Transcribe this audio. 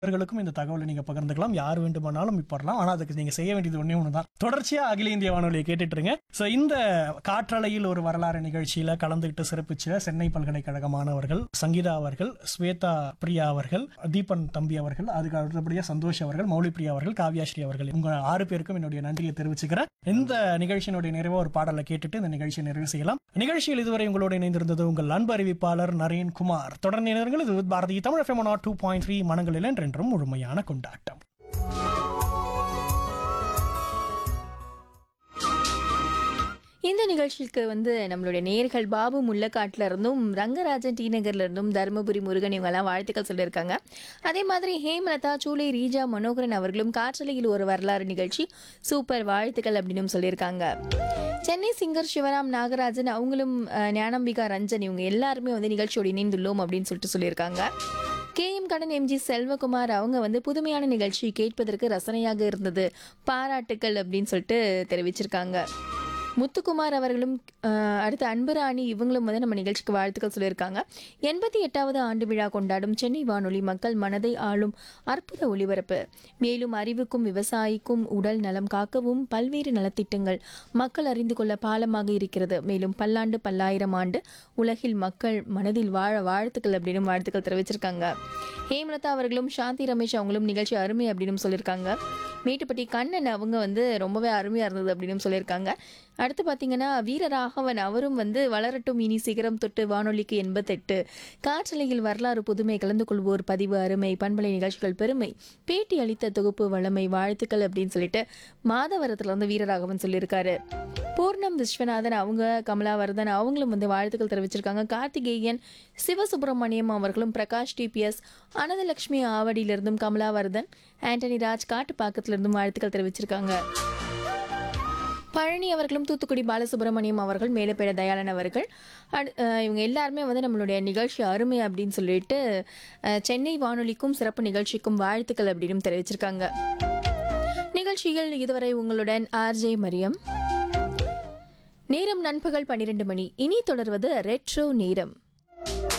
இவர்களுக்கும் இந்த தகவலை நீங்க பகிர்ந்துக்கலாம் யார் வேண்டுமானாலும் இப்படலாம் ஆனா அதுக்கு நீங்க செய்ய வேண்டியது ஒண்ணே ஒண்ணுதான் தொடர்ச்சியா அகில இந்திய வானொலியை கேட்டுட்டு இருங்க சோ இந்த காற்றலையில் ஒரு வரலாறு நிகழ்ச்சியில கலந்துகிட்டு சிறப்பிச்ச சென்னை பல்கலைக்கழக மாணவர்கள் சங்கீதா அவர்கள் ஸ்வேதா பிரியா அவர்கள் தீபன் தம்பி அவர்கள் அதுக்கு அடுத்தபடியா சந்தோஷ் அவர்கள் மௌலி பிரியா அவர்கள் காவ்யாஸ்ரீ அவர்கள் உங்க ஆறு பேருக்கும் என்னுடைய நன்றியை தெரிவிச்சுக்கிறேன் இந்த நிகழ்ச்சியினுடைய நிறைவா ஒரு பாடலை கேட்டுட்டு இந்த நிகழ்ச்சியை நிறைவு செய்யலாம் நிகழ்ச்சியில் இதுவரை உங்களோடு இணைந்திருந்தது உங்கள் அன்பு அறிவிப்பாளர் நரேன் குமார் தொடர்ந்து இணைந்திருங்கள் இது Bharathi Tamil FM two point three மனங்களில் என்றென்றும் முழுமையான கொண்டாட்டம் இந்த நிகழ்ச்சிக்கு வந்து நம்மளுடைய நேர்கள் பாபு முல்லக்காட்டுல இருந்தும் ரங்கராஜன் டி நகர்ல இருந்தும் தருமபுரி முருகன் இவங்கெல்லாம் வாழ்த்துக்கள் சொல்லியிருக்காங்க அதே மாதிரி ஹேமலதா சூலை ரீஜா மனோகரன் அவர்களும் காற்றலையில் ஒரு வரலாறு நிகழ்ச்சி சூப்பர் வாழ்த்துக்கள் அப்படின்னு சொல்லியிருக்காங்க சென்னை சிங்கர் சிவராம் நாகராஜன் அவங்களும் அஹ், ஞானம்பிகா ரஞ்சன் இவங்க எல்லாருமே வந்து நிகழ்ச்சியோடு இணைந்துள்ளோம் அப்படின்னு சொல்லிட்டு சொல்லியிருக்காங்க கே எம் கடன் எம்ஜி செல்வகுமார் அவங்க வந்து புதுமையான நிகழ்ச்சி கேட்பதற்கு ரசனையாக இருந்தது பாராட்டுக்கள் அப்படின்னு சொல்லிட்டு தெரிவிச்சிருக்காங்க முத்துக்குமார் அவர்களும் அஹ், அடுத்து அன்புராணி இவங்களும் வந்து நம்ம நிகழ்ச்சிக்கு வாழ்த்துக்கள் சொல்லியிருக்காங்க எண்பத்தி எட்டாவது ஆண்டு விழா கொண்டாடும் சென்னை வானொலி மக்கள் மனதை ஆளும் அற்புத ஒளிபரப்பு மேலும் அறிவுக்கும் விவசாயிக்கும் உடல் நலம் காக்கவும் பல்வேறு நலத்திட்டங்கள் மக்கள் அறிந்து கொள்ள பாலமாக இருக்கிறது மேலும் பல்லாண்டு பல்லாயிரம் ஆண்டு உலகில் மக்கள் மனதில் வாழ வாழ்த்துக்கள் அப்படின்னு வாழ்த்துக்கள் தெரிவிச்சிருக்காங்க ஹேமலதா அவர்களும் சாந்தி ரமேஷ் அவங்களும் நிகழ்ச்சி அருமை அப்படின்னு சொல்லியிருக்காங்க மேட்டுப்பட்டி கண்ணன் அவங்க வந்து ரொம்பவே அருமையாக இருந்தது அப்படின்னு சொல்லியிருக்காங்க அடுத்து பார்த்தீங்கன்னா வீரராகவன் அவரும் வந்து வளரட்டும் இனி சிகரம் தொட்டு வானொலிக்கு எண்பத்தெட்டு காற்றலையில் வரலாறு புதுமை கலந்து கொள்வோர் பதிவு அருமை பண்பலை நிகழ்ச்சிகள் பெருமை பேட்டி அளித்த தொகுப்பு வளமை வாழ்த்துக்கள் அப்படின்னு சொல்லிட்டு மாதவரத்துல இருந்து வீரராகவன் சொல்லியிருக்காரு பூர்ணம் விஸ்வநாதன் அவங்க கமலாவர்தன் அவங்களும் வந்து வாழ்த்துக்கள் தெரிவிச்சிருக்காங்க கார்த்திகேயன் சிவசுப்பிரமணியம் அவர்களும் பிரகாஷ் டிபிஎஸ் அனந்தலட்சுமி ஆவடியிலிருந்தும் கமலாவர்தன் ஆண்டனி ராஜ் காட்டுப்பாக்கத்திலிருந்தும் வாழ்த்துக்கள் தெரிவிச்சிருக்காங்க பழனி அவர்களும் தூத்துக்குடி பாலசுப்ரமணியம் அவர்கள் மேலப்பேட தயாளன் அவர்கள் அடு- அஹ் இவங்க எல்லாருமே வந்து நம்மளுடைய நிகழ்ச்சி அருமை அப்படின்னு சொல்லிட்டு அஹ், சென்னை வானொலிக்கும் சிறப்பு நிகழ்ச்சிக்கும் வாழ்த்துக்கள் அப்படின்னு தெரிவிச்சிருக்காங்க நிகழ்ச்சிகள் இதுவரை உங்களுடன் ஆர்ஜே மரியம் நேரம் நண்பகல் பன்னிரண்டு மணி இனி தொடர்வது ரெட்ரோ நேரம்